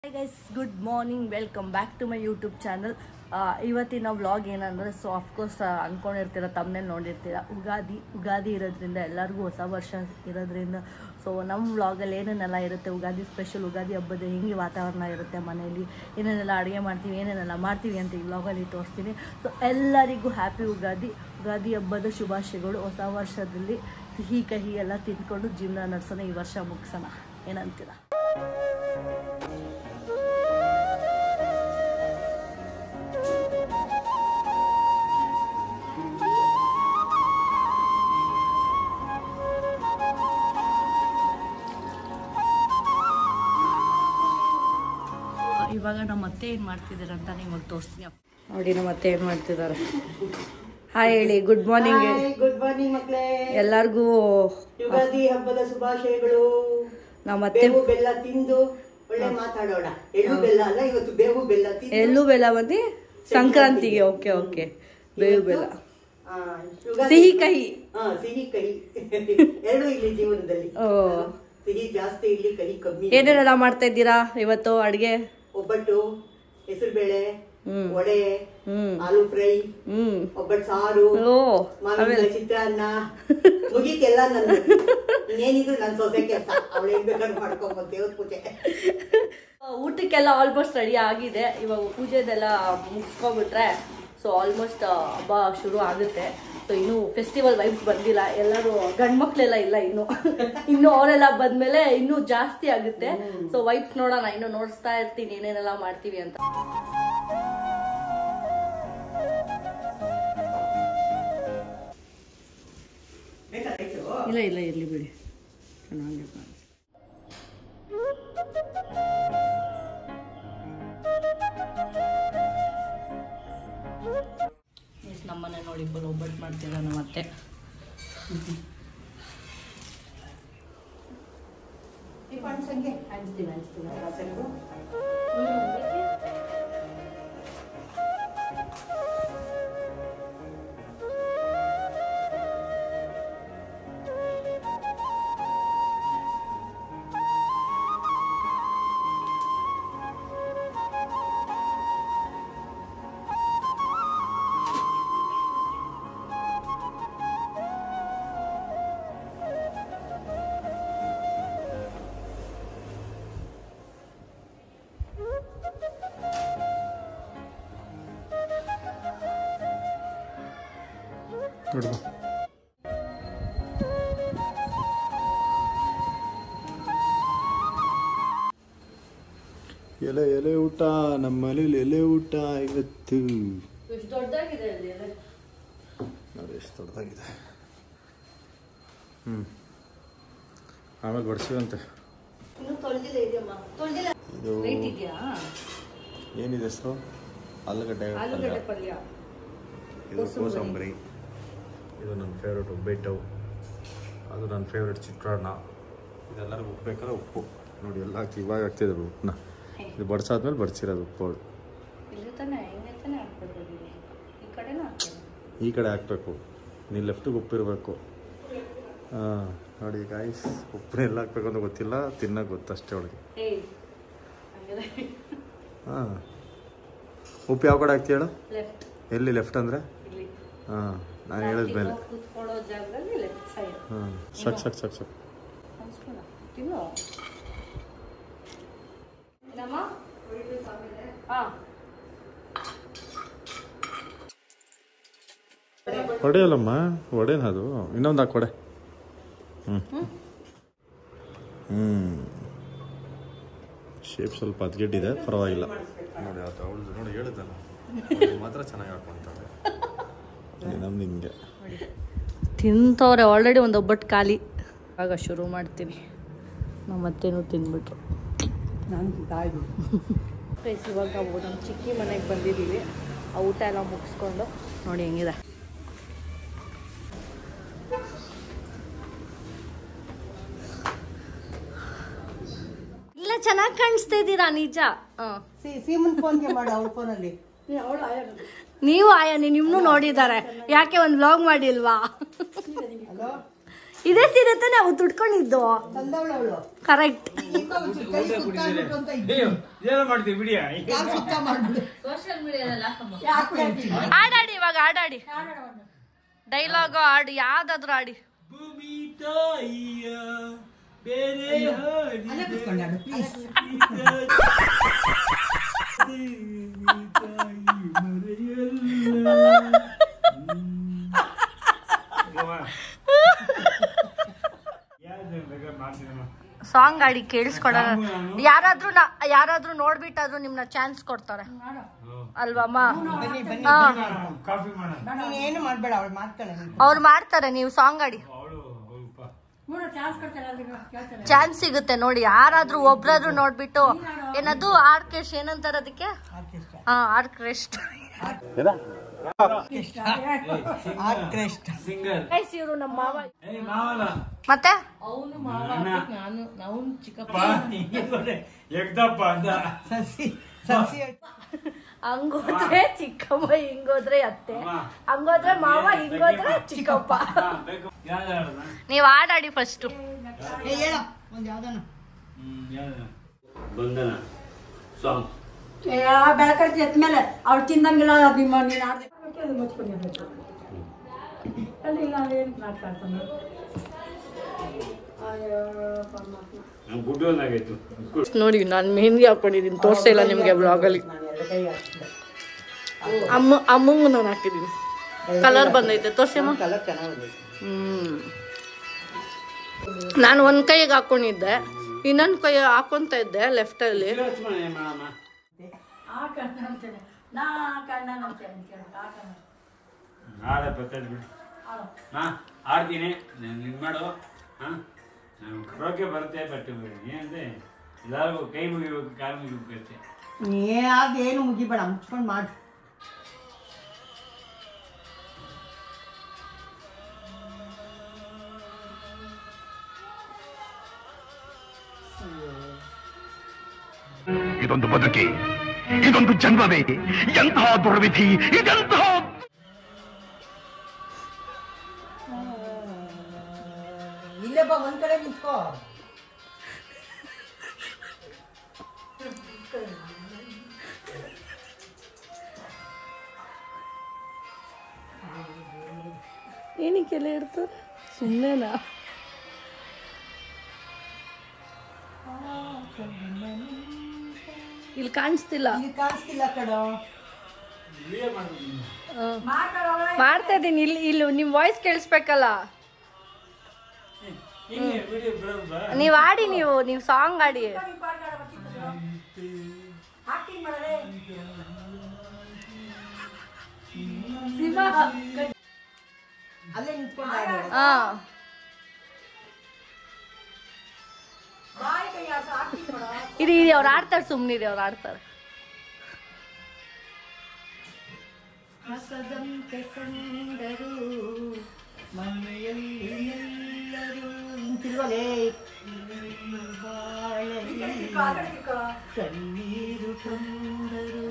Hi guys good morning welcome back to my YouTube channel ಇವತ್ತಿನ vlog ಏನಂದರೆ so of course ಅಂದ್ಕೊಂಡಿರ್ತೀರ ತಮ್ಮನೇ ನೋಡಿರ್ತೀರ ಉಗಾದಿ ಉಗಾದಿ ಇರೋದ್ರಿಂದ ಎಲ್ಲರಿಗೂ ಹೊಸ ವರ್ಷ ಇರೋದ್ರಿಂದ ಸೊ ನಮ್ಮ ವ್ಲಾಗಲ್ಲಿ ಏನೇನೆಲ್ಲ ಇರುತ್ತೆ ಉಗಾದಿ ಸ್ಪೆಷಲ್ ಉಗಾದಿ ಹಬ್ಬದ ಹೆಂಗೆ ವಾತಾವರಣ ಇರುತ್ತೆ ಮನೆಯಲ್ಲಿ ಏನೇನೆಲ್ಲ ಅಡುಗೆ ಮಾಡ್ತೀವಿ ಏನೇನೆಲ್ಲ ಮಾಡ್ತೀವಿ ಅಂತ ಈ ವ್ಲಾಗಲ್ಲಿ ತೋರಿಸ್ತೀನಿ ಸೊ ಎಲ್ಲರಿಗೂ ಹ್ಯಾಪಿ ಉಗಾದಿ ಉಗಾದಿ ಹಬ್ಬದ ಶುಭಾಶಯಗಳು ಹೊಸ ವರ್ಷದಲ್ಲಿ ಸಿಹಿ ಕಹಿ ಎಲ್ಲ ತಿಂದ್ಕೊಂಡು ಜೀವನ ನಡೆಸೋಣ ಈ ವರ್ಷ ಮುಗಿಸೋಣ ಏನಂತೀರ ಇವಾಗ ನಮ್ಮ ಅತ್ತೆ ಏನು ಮಾಡ್ತಿದ್ದಾರೆ ಅಂತ ನಿಮಗೆ ತೋರಿಸ್ತೀನಿ ನೋಡಿ ನಮ್ಮ ಅತ್ತೆ ಏನು ಮಾಡ್ತಿದ್ದಾರೆ ಹಾಯ್ ಹೇಳಿ ಗುಡ್ ಮಾರ್ನಿಂಗ್ ಗುಡ್ ಮಾರ್ನಿಂಗ್ ಮಕ್ಕಳೇ ಎಲ್ಲರಿಗೂ ಯುಗಾದಿ ಹಬ್ಬದ ಶುಭಾಶಯಗಳು ನಮ್ಮ ಅತ್ತೆ ಬೇವು ಬೆಲ್ಲ ತಿಂದು ಒಳ್ಳೆ ಮಾತಾಡೋಣ ಎಳ್ಳು ಬೆಲ್ಲ ಅಲ್ಲ ಇವತ್ತು ಬೇವು ಬೆಲ್ಲ ತಿಂದು ಎಳ್ಳು ಬೆಲ್ಲ ಬಂದು ಸಂಕ್ರಾಂತಿಗೆ ಓಕೆ ಓಕೆ ಬೇವು ಬೆಲ್ಲ ಆ, ಯುಗಾದಿ- ಸಿಹಿ ಕಹಿ ಹಾ ಸಿಹಿ ಕಹಿ ಎರಡು ಇಲ್ಲಿ ಜೀವನದಲ್ಲಿ ಓ ಸಿಹಿ ಜಾಸ್ತಿ ಇಲ್ಲಿ ಕಹಿ ಕಮ್ಮಿ ಏನೇನೆಲ್ಲ ಮಾಡ್ತಾ ಇದ್ದೀರಾ ಇವತ್ತು ಅಡುಗೆ ಒಬ್ಬಟ್ಟು ಹೆಸರುಬೇಳೆ ಹ್ಮ್. ವಡೆ ಹ್ಮ್ ಆಲೂ ಫ್ರೈ ಹ್ಮ್ ಒಬ್ಬಟ್ಟು ಸಾರು ಓ ಮಾವಿನಕಾಯಿ ಚಿತ್ರಾನ್ನ ಮುಗೀತೆಲ್ಲ ನನ್ನ ಇನ್ನೇನಿದ್ರು ನನ್ನ ಸೊಸೆ ಕೆಲಸ ಅವಳು ಏನ್ ಬೇಕಾದ್ರೂ ಮಾಡ್ಕೊಂಬೋದು ದೇವ್ರ ಪೂಜೆ ಊಟಕ್ಕೆಲ್ಲ ಆಲ್ಮೋಸ್ಟ್ ರೆಡಿ ಆಗಿದೆ ಇವಾಗ ಪೂಜೆದೆಲ್ಲ ಮುಗಿಸ್ಕೊಬಿಟ್ರೆ ಸೊ ಆಲ್ಮೋಸ್ಟ್ ಹಬ್ಬ ಶುರು ಆಗುತ್ತೆ ಸೊ ಇನ್ನು ಫೆಸ್ಟಿವಲ್ ವೈಬ್ಸ್ ಬಂದಿಲ್ಲ ಎಲ್ಲರೂ ಗಂಡ್ಮಕ್ಳೆಲ್ಲ ಇಲ್ಲ ಇನ್ನು ಇನ್ನು ಅವರೆಲ್ಲ ಬಂದ್ಮೇಲೆ ಇನ್ನೂ ಜಾಸ್ತಿ ಆಗುತ್ತೆ ಸೊ ವೈಬ್ಸ್ ನೋಡೋಣ ಇನ್ನು ನೋಡಿಸ್ತಾ ಇರ್ತೀನಿ ಏನೇನೆಲ್ಲ ಮಾಡ್ತೀವಿ ಅಂತ ಇಲ್ಲ ಇಲ್ಲ ಇರ್ಲಿ ಬಿಡಿ ಚೆನ್ನಾಗಿ ನಮ್ಮನೆ ನೋಡಿ ಇಬ್ಬರು ಒಬ್ಬಟ್ಟು ಮಾಡ್ತಿದ್ದಾನೆ ಮತ್ತೆ ಹಂಚ್ತೀನಿ ಹಂಚ್ತೀನಿ ಸ್ವಲ್ಪ. ಎಲೆ ಎಲೆ ಊಟ ನಮ್ಮ ಮನೇಲಿ ಎಲೆ ಊಟ ಇವತ್ತು ಎಷ್ಟು ದೊಡ್ಡದಾಗಿದೆ ಅಲ್ಲಿ ನೋಡಿ ಎಷ್ಟು ದೊಡ್ಡದಾಗಿದೆ ಹ್ಞೂ ಆಮೇಲೆ ಬಡಿಸಿವಂತೆ ಇನ್ನು ತೊಳೆದಿಲ್ಲ ಇದೆಯಮ್ಮ ತೊಳೆದಿಲ್ಲ ಇದು ವೆಯ್ಟ್ ಇದೆಯಾ ಏನಿದೆ ಹೆಸರು ಆಲೂಗಡ್ಡೆ ಆಲೂಗಡ್ಡೆ ಪಲ್ಯ ಇದು ಕೋಸಂಬರಿ ಇದು ನನ್ನ ಫೇವ್ರೆಟ್ ಒಬ್ಬಟ್ಟು ಅದು ನನ್ನ ಫೇವ್ರೆಟ್ ಚಿತ್ರಾನ್ನ ಇದೆಲ್ಲರಿಗೂ ಉಪ್ಪು ಬೇಕಾದ್ರೆ ಉಪ್ಪು ನೋಡಿ ಎಲ್ಲ ಹಾಕಿ ಇವಾಗ ಹಾಕ್ತಿದ್ರು ಉಪ್ಪನ್ನ ಇದು ಬಡ್ಸಾದ್ಮೇಲೆ ಬಡ್ಸಿರೋದು ಉಪ್ಪು ಇಲ್ಲಿ ತಾನೆ ಹಿಂಗೆ ತಾನೆ ಹಾಕ್ಬಿಡ್ಬೋದು ಈ ಕಡೆನೂ ಹಾಕ್ಬೋದು ಈ ಕಡೆ ಹಾಕ್ಬೇಕು ನೀ ಲೆಫ್ಟಿಗೆ ಉಪ್ಪಿರಬೇಕು ಹಾಂ ನೋಡಿ ಗಾಯ್ಸ್ ಉಪ್ಪನ್ನ ಎಲ್ಲ ಹಾಕ್ಬೇಕು ಅಂತ ಗೊತ್ತಿಲ್ಲ ತಿನ್ನೋಕೆ ಗೊತ್ತಷ್ಟೇ ಅವಳಿಗೆ ಏಯ್ ಹಂಗಿದೆ ಹಾಂ ಉಪ್ಪು ಯಾವ ಕಡೆ ಹಾಕ್ತಿ ಹೇಳು ಲೆಫ್ಟ್ ಎಲ್ಲಿ ಲೆಫ್ಟ್ ಅಂದರೆ ಇಲ್ಲಿ ಹಾಂ ನಾನು ಹೇಳಿದ್ಮೇಲೆ ಕೂತ್ಕೊಳ್ಳೋ ಜಾಗದಲ್ಲಿ ಲೆಫ್ಟ್ ಸೈಡ್ ಹಾಂ ಸಕ್ ಸಕ್ ಸಕ್ ಸಕ್ ಅನ್ಸ್ಕೊಳ ತಿನ್ನು ನಮ್ಮ ಹಾಂ ಹೊಡೆಯಲ್ಲಮ್ಮ ಹೊಡೆನ ಅದು ಇನ್ನೊಂದು ಹಾಕಿ ಹೊಡೆ ಹ್ಞೂ ಹ್ಞೂ ಶೇಪ್ ಸ್ವಲ್ಪ ಹದ್ಗೆಟ್ಟಿದೆ ಪರವಾಗಿಲ್ಲ ನೋಡಿ ಅದು ಅವಳು ನೋಡಿ ಹೇಳಿದ್ದಲ್ಲ ಅವ್ಳು ಮಾತ್ರ ಚೆನ್ನಾಗಿ ಹಾಕೊಂತಾಳೆ ನಮ್ಮ ನಿಮಗೆ ತಿಂತವ್ರೆ ಆಲ್ರೆಡಿ ಒಂದು ಒಬ್ಬಟ್ಟು ಖಾಲಿ ಆಗ ಶುರು ಮಾಡ್ತೀನಿ ನಮ್ಮ ಮತ್ತೇನು ತಿಂದ್ಬಿಟ್ರು ನಾನು ತಾಯ್ದು ಗೈಸ್ ಇವಾಗ ನಾವು ನಮ್ಮ ಚಿಕ್ಕಿ ಮನೆಗೆ ಬಂದಿದ್ದೀವಿ ಆ ಊಟ ಎಲ್ಲ ಮುಗಿಸ್ಕೊಂಡು ನೋಡಿ ಹೆಂಗಿದೆ ಇಲ್ಲ ಚೆನ್ನಾಗಿ ಕಾಣಿಸ್ತಾ ಇದ್ದೀರಾ ನಿಜ ಹಾಂ ಸೀಮನ್ ಫೋನ್ಗೆ ಮಾಡು ಅವ್ಳ ಫೋನಲ್ಲಿ ನೀವು ಆಯ ನಿಮ್ಮನ್ನು ನೋಡಿದ್ದಾರೆ ಯಾಕೆ ಒಂದು ವ್ಲಾಗ್ ಮಾಡಿಲ್ವಾ ಹಲೋ ಇದೇ ಸೀರೆ ತಾನೇ ಅವತ್ತು ಉಟ್ಕೊಂಡಿದ್ದು ತಂದವಳು ಅವಳು ಕರೆಕ್ಟ್ ಕೈ ಸುತ್ತಾಡ್ಬಿಟ್ಟು ಅಂತ ಇದ್ದು. ಏನೋ ಮಾಡ್ತೀವಿ ಬಿಡಿಯಾ ಕಾಲ್ ಸುತ್ತ ಮಾಡ್ಬಿಡು ಆಡಾಡಿ ಇವಾಗ ಆಡಾಡಿ ಡೈಲಾಗು ಆಡಿ ಯಾವ್ದಾದ್ರು ಆಡಿ ಭೂಮಿ ತಾಯಿಯ ಬೇರೆ ಅಲ್ಲೇ ಕುತ್ಕೊಂಡಾಡು ಪ್ಲೀಸ್ ಸಾಂಗ್ ಆಡಿ ಕೇಳಿಸ್ಕೊಡೋಣ ಯಾರಾದ್ರೂ ನಾ- ಯಾರಾದ್ರೂ ನೋಡ್ಬಿಟ್ಟಾದ್ರೂ ನಿಮ್ನ ಚಾನ್ಸ್ ಕೊಡ್ತಾರೆ ಅಲ್ವಮ್ಮ ಬನ್ನಿ ಬನ್ನಿ ಹಾ ಕಾಫಿ ಮಾಡೋಣ ನೀನ್ ಏನು ಮಾಡ್ಬೇಡ ಅವಳು ಮಾಡ್ತಾಳೆ ಅವ್ರು ಮಾಡ್ತಾರೆ ನೀವು ಸಾಂಗ್ ಆಡಿ ಅವಳು ಸ್ವಲ್ಪ ಚಾನ್ಸ್ ಸಿಗುತ್ತೆ ನೋಡಿ ಯಾರಾದ್ರೂ ಒಬ್ರಾದ್ರೂ ನೋಡ್ಬಿಟ್ಟು ಏನದು ಆರ್ಕೆಸ್ಟ್ ಏನಂತಾರ ಅದಕ್ಕೆ ಆರ್ಕೆಸ್ಟ್ರಾ ಹಾ ಆರ್ಕೆಸ್ಟ್ ಆರ್ಕೆಸ್ಟ್ರಾ ಸಿಂಗರ್ ಇವರು ನಮ್ಮ ಮಾವ ಏ ಮಾವಲ್ಲ ಮತ್ತೆ ಪಾ, ಹಿಂಗೆ ನೋಡಿ, ಎಗ್ದಪ್ಪ ಅಂತ ಸಸಿ ಸಸಿ ಹಂಗೋದ್ರೆ ಚಿಕ್ಕಮ್ಮ ಹಿಂಗೋದ್ರೆ ಅತ್ತೆ ಅಮ್ಮ. ಹಂಗೋದ್ರೆ ಮಾವ ಹಿಂಗೋದ್ರೆ ಚಿಕ್ಕಪ್ಪ ಹಾ, ಬೇಕು ಯಾವ್ದು ಹೇಳೋಣ? ನೀವ್ ಆಡಾಡಿ ಫಸ್ಟ್ ಏ ಹೇಳ ಒಂದ್ ಯಾವ್ದಾನ ಹ್ಮ್, ಯಾವ್ದು? ಬಂಧನ ಸಾಂಗ್ ಬೆಳಕರಿಸಿ ಎತ್ಮೇಲೆ ಅವ್ಳು ತಿಂದಂಗಿಲ್ಲ ಅಭಿಮಾನಿ ನೀನು ಆಡ್ದೆ ಮುಚ್ಕೊಂಡಿರ್ಬೇಕು ಅಲ್ಲಿ ಇಲ್ಲ ಏನು ಮಾತಾಡ್ತಾನೆ ಅಯ್ಯೋ ಪರಮಾತ್ಮ ಗುಡ್ಡು ಒಂದಾಗೈತು ನೋಡಿ ನಾನು ಮೆಹಂದಿ ಹಾಕೊಂಡಿದ್ದೀನಿ ತೋರಿಸ್ತಾ ಇಲ್ಲ ನಿಮಗೆ ಬ್ಲಾಗಲ್ಲಿ ಅಮ್ಮ ಅಮ್ಮಂಗೂ ನಾನು ಹಾಕಿದ್ದೀನಿ ಕಲರ್ ಬಂದೈತೆ ತೋರ್ಸಮ್ಮ ಕಲರ್ ಚೆನ್ನಾಗಿದೆ ಹ್ಮ್ ನಾನು ಒಂದ್ ಕೈಗೆ ಹಾಕೊಂಡಿದ್ದೆ ಇನ್ನೊಂದ್ ಕೈ ಹಾಕೊಂತ ಇದ್ದೆ ಲೆಫ್ಟ್ ಅಲ್ಲಿ ಮಾಡಮ್ಮ ಆ ಕಣ್ಣ ಅಂತೇನೆ ನಾ ಕಣ್ಣ ಅಂತೇನೆ ಅಂತ ಕೇಳ್ಬೇಕು ಆ ಕಣ್ಣ ಆಡ ಬರ್ತದೆ ಬಿಡಿ ಹಾ ಆಡ್ತೀನಿ ನಾನು ಇದು ಮಾಡು ಹಾ ನಾನು ಕರೋಕೆ ಬರುತ್ತೆ ಬಟ್ ಏನಂದ್ರೆ ಎಲ್ಲರಿಗೂ ಕೈ ಮುಗಿಬೇಕು ಕಾಲು ಮುಗಿಬೇಕು ಅಷ್ಟೇ ಏ ಅದೇನು ಮುಗಿಬೇಡ ಮುಚ್ಕೊಂಡು ಮಾಡು ಇದೊಂದು ಬದುಕಿ ಇದೊಂದು ಜನ್ಮವೇ ಎಂತಹ ದುರ್ವಿಧಿ ಇದೆಂತಹ ಇಲ್ಲೇ ಬಾ ಒಂದ್ ಕಡೆ ನಿಂತ್ಕೋ ಏನಕ್ಕೆಲ್ಲ ಇಡ್ತಾರೆ ಸುಮ್ಮನೆನಾ ಇಲ್ಲಿ ಕಾಣಿಸ್ತಿಲ್ಲ ಇಲ್ಲಿ ಕಾಣಿಸ್ತಿಲ್ಲ ಕಡೋ ಮಾಡ್ತಾ ಇದ್ದೀನಿ ಇಲ್ಲಿ ಇಲ್ಲಿ ನಿಮ್ ವಾಯ್ಸ್ ಕೇಳಿಸ್ಬೇಕಲ್ಲ ನೀವ್ ಆಡಿ ನೀವು ನೀವು ಸಾಂಗ್ ಆಡಿ ಆಕ್ಟಿಂಗ್ ಮಾಡಲೇ ಅಲ್ಲೇ ನಿಂತ್ಕೊಂಡು ಆಡು ಹಾ ಬಾಯಿ ಕೈ ಆಡ್ಸ ಆಕ್ಟಿಂಗ್ ಮಾಡ ಇರಿ ಇರಿ ಅವ್ರು ಆಡ್ತಾರೆ ಸುಮ್ಮನಿರಿ ಅವ್ರು ಆಡ್ತಾರೆ ಕಸದಂತೆ ಕಂಡರು ಮನೆಯಲ್ಲಿ ಎಲ್ಲರೂ ನಿಂತಿಲ್ವಲೇ ಬಾಳಲಿ ಕಣ್ಣೀರು ಕಂಡರು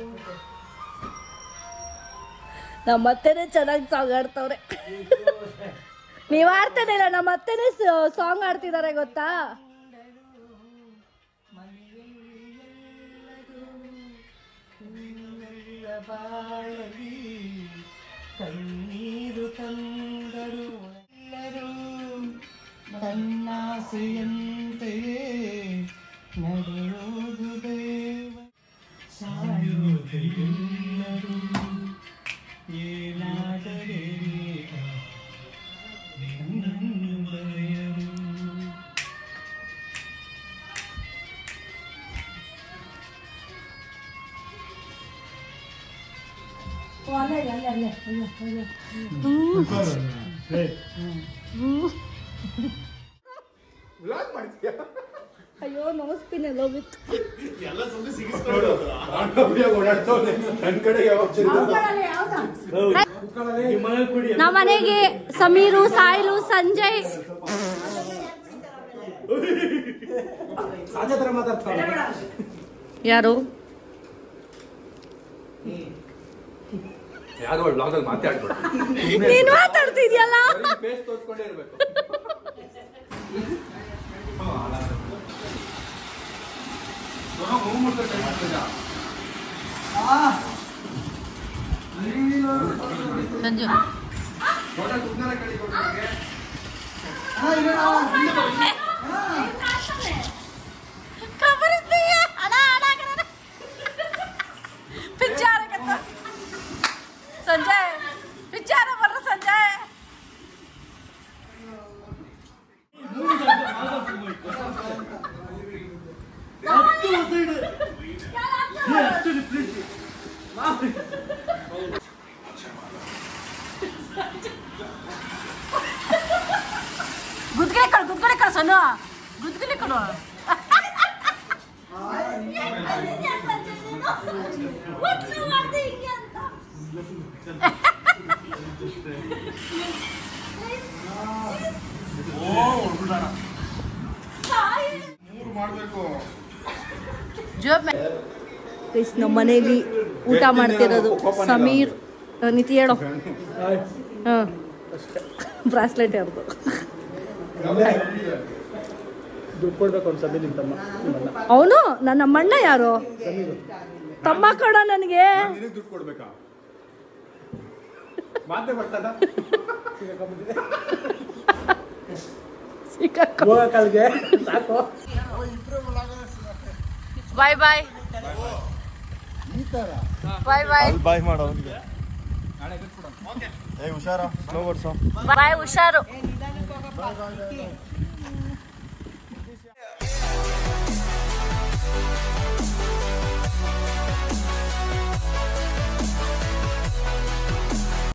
ನಮ್ಮ ಅತ್ತೆನೇ ಚೆನ್ನಾಗಿ ಸಾಂಗ್ ಆಡ್ತವ್ರೆ ನೀವ್ ಆಡ್ತಾನೆ ಇಲ್ಲ ನಮ್ಮ ಅತ್ತೆನೇ ಸಾಂಗ್ ಆಡ್ತಿದ್ದಾರೆ ಗೊತ್ತಾ ಬಾಳಲಿ ಕಣ್ಣೀರು ಕಂಡರು ಎಲ್ಲರೂ ತನ್ನಾಸೆಯಂತೆಯೇ ನಡೆಯೋದು ದೇವ ಸಾಯುವುದೆಲ್ಲರೂ ಏನಾದರೆ ಬರೆಯರು ಅಲ್ಲೇ ಅಲ್ಲೇ ಅಲ್ಲೇ ಅಲ್ಲೇ ಅಲ್ಲೇ ಅಯ್ಯೋ ನೋಸ್ಪಿನ್ ಎಲ್ಲ ಹೋಗಿತ್ತು ನಮ್ಮ ಮನೆಗೆ ಸಮೀರು ಸಾಯಿಲು ಸಂಜಯ್ ಯಾರು ಯಾರು ಬ್ಲಾಗಲ್ಲಿ ಮಾತಾಡ್ಬೇಡ ನೀನ್ ಮಾತಾಡ್ತಿದ್ಯಲ್ಲ ಫೇಸ್ ತೋರಿಸ್ಕೊಂಡೇ ಇರ್ಬೇಕು ಸಂಜು ಸಂಜಯ್ ವಿಚಾರ ಬರ್ರ ಸಂಜಯ್ ಗುದ್ಗಡೆ ಕಳು ಗುದ್ಗಡೆ ಕಳು ಸೊನ್ನು ಗುದ್ಗಡೆ ಕಳು ಜೋಬ್ ಗೈಸ್ ನಮ್ಮ ಮನೇಲಿ ಊಟ ಮಾಡ್ತಿರೋದು ಸಮೀರ್ ಆ, ನಿತಿ ಹೇಳೋ ಹಾಂ ಬ್ರಾಸ್ಲೆಟ್ ಯಾರ್ದು ದುಡ್ಡು ಕೊಡ್ಬೇಕು ಒಂದು ಸಭೆ ನಿಮ್ಮ ತಮ್ಮ ನಿಮ್ಮನ್ನ ಅವನು ನನ್ನ ಅಮ್ಮಣ್ಣ ಯಾರು ತಮ್ಮ ಕಡ ನನಗೆ ನಿನಗೆ ದುಡ್ಡು ಕೊಡ್ಬೇಕಾ ಮಾತೇ ಬರ್ತದ ಸಿಕ್ಕಾಕೊ ಹೋಗಕ್ಕಲ್ಗೆ ಸಾಕು ಬಾಯ್ ಬಾಯ್ ಬಾಯ್ ಬಾಯ್ ಬಾಯ್ ಮಾಡೋ ಅವನಿಗೆ ಏ ಹುಷಾರ ಸ್ಲೋ ಓಡ್ಸೋ ಬಾಯ್ ಹುಷಾರು ಏ